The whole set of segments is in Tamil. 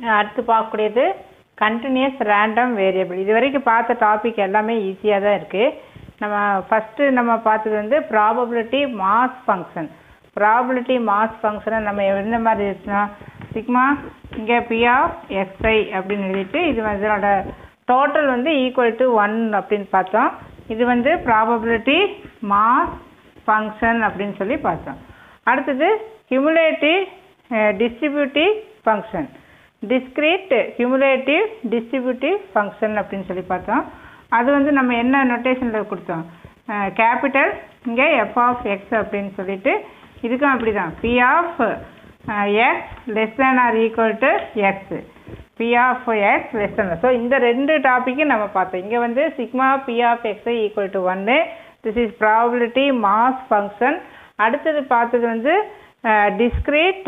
அடுத்து பார்க்கக்கூடியது கண்டினியூஸ் ரேண்டம் வேரியபிள் இது வரைக்கும் பார்த்த டாபிக் எல்லாமே ஈஸியாக தான் இருக்குது நம்ம ஃபஸ்ட்டு நம்ம பார்த்தது வந்து probability mass function probability mass ஃபங்க்ஷனை நம்ம எந்த மாதிரி இருக்குன்னா சிக்மா இங்கே பி ஆஃப் எக்ஸ்ஐ அப்படின்னு எழுதிட்டு இது வந்து இதோட டோட்டல் வந்து ஈக்குவல் டு ஒன் அப்படின்னு பார்த்தோம் இது வந்து ப்ராபபிலிட்டி மாஸ் ஃபங்க்ஷன் அப்படின்னு சொல்லி பார்த்தோம் அடுத்தது cumulative distributive function discrete cumulative distributive function அப்படின்னு சொல்லி பார்த்தோம் அது வந்து நம்ம என்ன நொட்டேஷனில் கொடுத்தோம் கேபிட்டல் இங்கே எஃப் ஆஃப் எக்ஸ் அப்படின்னு சொல்லிட்டு இதுக்கும் அப்படி தான் P of X less than or equal to X P of X less than so இந்த ரெண்டு டாப்பிக்கும் நம்ம பார்த்தோம் இங்கே வந்து sigma P of X equal to ஒன்று this is probability mass function அடுத்தது பார்த்தது வந்து discrete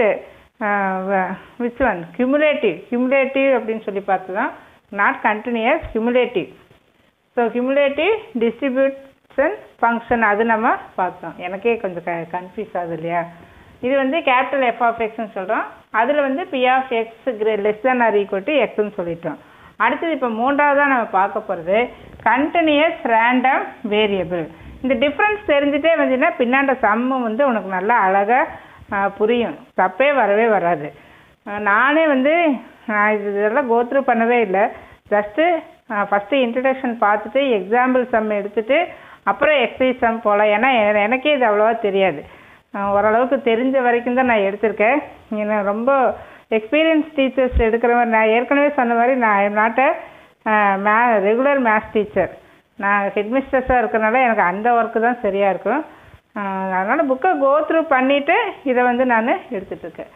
which one cumulative cumulative அப்படின்னு சொல்லி பார்த்து தான் not continuous cumulative so cumulative distribution function அது நம்ம பார்த்தோம் எனக்கே கொஞ்சம் க கன்ஃபியூஸ் ஆகுது இல்லையா இது வந்து கேபிட்டல் எஃப் ஆஃப் எக்ஸ்னு சொல்கிறோம் அதில் வந்து P of X less than or equal to எக்ஸ்னு சொல்லிட்டோம் அடுத்தது இப்போ மூன்றாவதாக நம்ம பார்க்க போகிறது கண்டினியூஸ் ரேண்டம் வேரியபிள் இந்த டிஃப்ரென்ஸ் தெரிஞ்சுட்டே வந்தீங்கன்னா பின்னாண்ட சம்மு வந்து உனக்கு நல்லா அழகாக புரியும் தப்பே வரவே வராது அஹ் நானே வந்து நான் இது இதெல்லாம் கோத்ரூ பண்ணவே இல்லை ஜஸ்ட்டு ஃபஸ்ட்டு இன்ட்ரடக்ஷன் பார்த்துட்டு எக்ஸாம்பிள் சம் எடுத்துட்டு அப்புறம் எக்ஸசைஸ் சம் போகலாம் ஏன்னா எ- எனக்கே இது அவ்வளோவா தெரியாது அஹ் ஓரளவுக்கு தெரிஞ்ச வரைக்கும் தான் நான் எடுத்திருக்கேன் ஏன்னா ரொம்ப எக்ஸ்பீரியன்ஸ் டீச்சர்ஸ் எடுக்கிற மாதிரி நான் ஏற்கனவே சொன்ன மாதிரி நான் I'm not may regular maths teacher நான் ஹெட்மிஸ்டர்ஸாக இருக்கிறனால எனக்கு அந்த ஒர்க்கு தான் சரியாக இருக்கும் அதனால் புக்கை கோ த்ரூ பண்ணிவிட்டு இதை வந்து நான் எடுத்துகிட்ருக்கேன்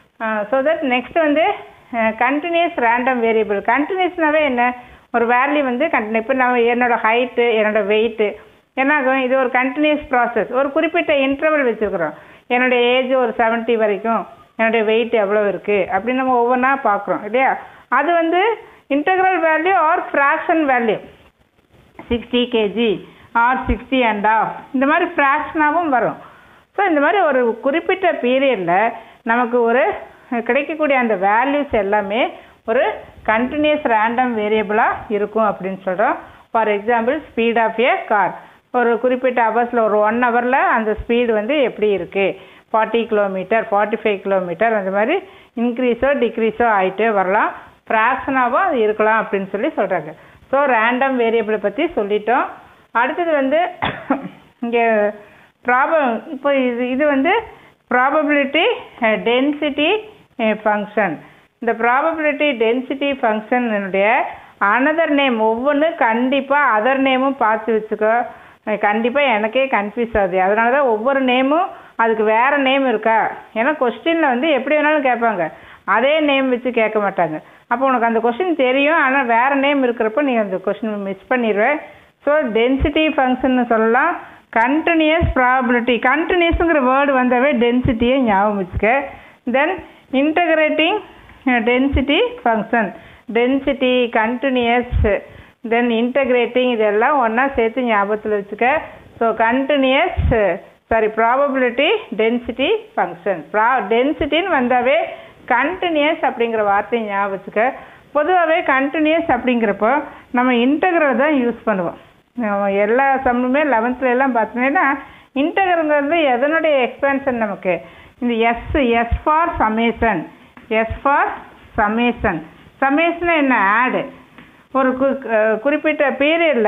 ஸோ தட் நெக்ஸ்ட் வந்து கண்டினியூஸ் ரேண்டம் வேரியபிள் கண்டினியூஸ்னாவே என்ன ஒரு வேல்யூ வந்து கண்டினியூ இப்போ நான் என்னோட ஹைட்டு என்னோட வெயிட்டு என்னாகும் இது ஒரு கண்டினியூஸ் ப்ராசஸ் ஒரு குறிப்பிட்ட இன்டர்வல் வச்சுருக்குறோம் என்னுடைய ஏஜ் ஒரு 70 வரைக்கும் என்னுடைய வெயிட் எவ்வளோ இருக்குது அப்படின்னு நம்ம ஒவ்வொன்றா பார்க்குறோம் இல்லையா அது வந்து integral value or fraction value sixty KG or sixty and half இந்த மாதிரி ஃப்ராக்ஷனாகவும் வரும் ஸோ இந்த மாதிரி ஒரு குறிப்பிட்ட பீரியடில் நமக்கு ஒரு கிடைக்கக்கூடிய அந்த வேல்யூஸ் எல்லாமே ஒரு கண்டினியூஸ் ரேண்டம் வேரியபிளாக இருக்கும் அப்படின்னு சொல்கிறோம் for example speed of a car ஒரு குறிப்பிட்ட ஹவர்ஸில் ஒரு ஒன் ஹவரில் அந்த ஸ்பீடு வந்து எப்படி இருக்குது forty kilometre forty five kilometre அந்த மாதிரி இன்க்ரீஸோ டிக்ரீஸோ ஆகிட்டே வரலாம் ஃப்ராக்ஷனாகவும் அது இருக்கலாம் அப்படின்னு சொல்லி சொல்கிறாங்க ஸோ ரேண்டம் வேரியபிளை பற்றி சொல்லிட்டோம் அடுத்தது வந்து இங்கே ப்ராப இப்போ இது இது வந்து ப்ராபபிலிட்டி டென்சிட்டி ஃபங்க்ஷன் இந்த ப்ராபபிலிட்டி டென்சிட்டி ஃபங்க்ஷனுடைய அனதர் நேம் ஒவ்வொன்று கண்டிப்பாக அதர் நேமும் பார்த்து வச்சுக்கோ கண்டிப்பாக எனக்கே கன்ஃபியூஸ் ஆகுது அதனால தான் ஒவ்வொரு நேமும் அதுக்கு வேறு நேம் இருக்கா ஏன்னா கொஸ்டினில் வந்து எப்படி வேணாலும் கேட்பாங்க அதே நேம் வச்சு கேட்க மாட்டாங்க அப்போ உனக்கு அந்த கொஸ்டின் தெரியும் ஆனால் வேறு நேம் இருக்கிறப்ப நீ அந்த கொஸ்டின் மிஸ் பண்ணிடுவ ஸோ டென்சிட்டி ஃபங்க்ஷன் சொல்லலாம் கண்டினியூஸ் ப்ராபிலிட்டி கண்டினியூஸுங்கிற வேர்டு வந்தாவே டென்சிட்டியை ஞாபகம் வச்சுக்க then integrating density function density continuous then integrating இதெல்லாம் ஒன்றா சேர்த்து ஞாபகத்தில் வச்சுக்க so continuous sorry probability density function ப்ரா டென்சிட்டின்னு வந்தாவே கண்டினியூஸ் அப்படிங்கிற வார்த்தையை ஞாபகம் வச்சுக்க பொதுவாகவே கண்டினியூஸ் அப்படிங்கிறப்போ நம்ம இன்டகிரல் தான் யூஸ் பண்ணுவோம் நம்ம எல்லா சம்முமே லெவன்த்தில் எல்லாம் பார்த்தோம்னா இன்டகிரங்கிறது எதனுடைய எக்ஸ்பென்ஷன் நமக்கு இந்த S S for summation S for summation summation என்ன ஆடு ஒரு கு அஹ் குறிப்பிட்ட பீரியடில்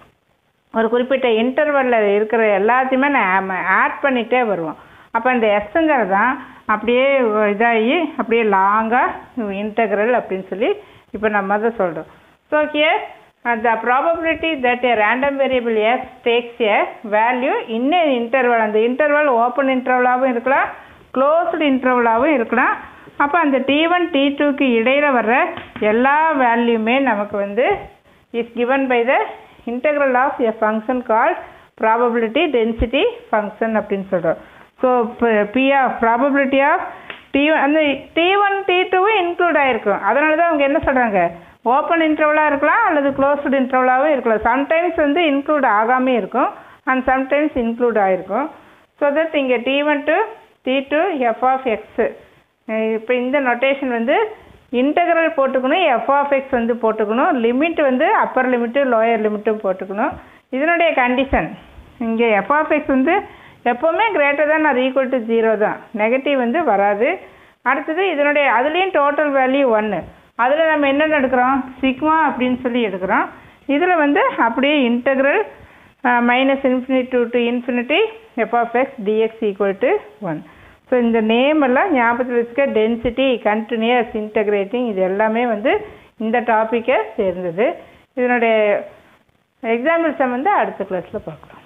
ஒரு குறிப்பிட்ட இன்டர்வலில் இருக்கிற எல்லாத்தையுமே நம்ம ஆட் பண்ணிகிட்டே வருவோம் அப்போ இந்த எஸ்ஸுங்கிறது தான் அப்படியே இதாகி அப்படியே லாங்காக இன்டெக்ரல் அப்படின்னு சொல்லி இப்போ நம்ம தான் சொல்கிறோம் so here the probability that a random variable s takes a value in an interval அந்த இன்டர்வல் ஓப்பன் இன்டர்வலாகவும் இருக்கலாம் க்ளோஸ்டு இன்டர்வலாகவும் இருக்கலாம் அப்போ அந்த டி ஒன் டி டூக்கு இடையில் வர்ற எல்லா வேல்யூமே நமக்கு வந்து is given by the integral of a function called probability density function அப்படின்னு சொல்கிறோம் so P of probability of T அந்த டி ஒன் டி டூவும் இன்க்ளூட் ஆகிருக்கும் அதனால தான் அவங்க என்ன சொல்கிறாங்க ஓப்பன் இன்டர்வலாக இருக்கலாம் அல்லது க்ளோஸ்டு இன்டர்வலாகவும் இருக்கலாம் சம்டைம்ஸ் வந்து இன்க்ளூட் ஆகாமே இருக்கும் அண்ட் சம்டைம்ஸ் இன்க்ளூட் ஆகிருக்கும் ஸோ தட் இங்கே T one to T two F of X இப்போ இந்த நொட்டேஷன் வந்து இன்டகிரல் போட்டுக்கணும் எஃப் ஆஃப் எக்ஸ் வந்து போட்டுக்கணும் லிமிட் வந்து அப்பர் லிமிட்டு லோயர் லிமிட்டும் போட்டுக்கணும் இதனுடைய கண்டிஷன் இங்கே எஃப் ஆஃப் எக்ஸ் வந்து எப்போவுமே கிரேட்டர் தான் அது ஈக்குவல் டு ஜீரோ தான் நெகட்டிவ் வந்து வராது அடுத்தது இதனுடைய அதுலேயும் டோட்டல் வேல்யூ ஒன்று அதில் நம்ம என்னென்ன எடுக்கிறோம் சிக்மா அப்படின்னு சொல்லி எடுக்கிறோம் இதில் வந்து அப்படியே integral minus infinity to to infinity F of X DX equal to one so இந்த நேம் எல்லாம் ஞாபகத்தில் வச்சுக்க டென்சிட்டி கண்டினியூஸ் இன்டகிரேட்டிங் இது எல்லாமே வந்து இந்த டாப்பிக்கை சேர்ந்தது இதனுடைய எக்ஸாம்பிள் சம் வந்து அடுத்த கிளாஸில் பார்க்கலாம்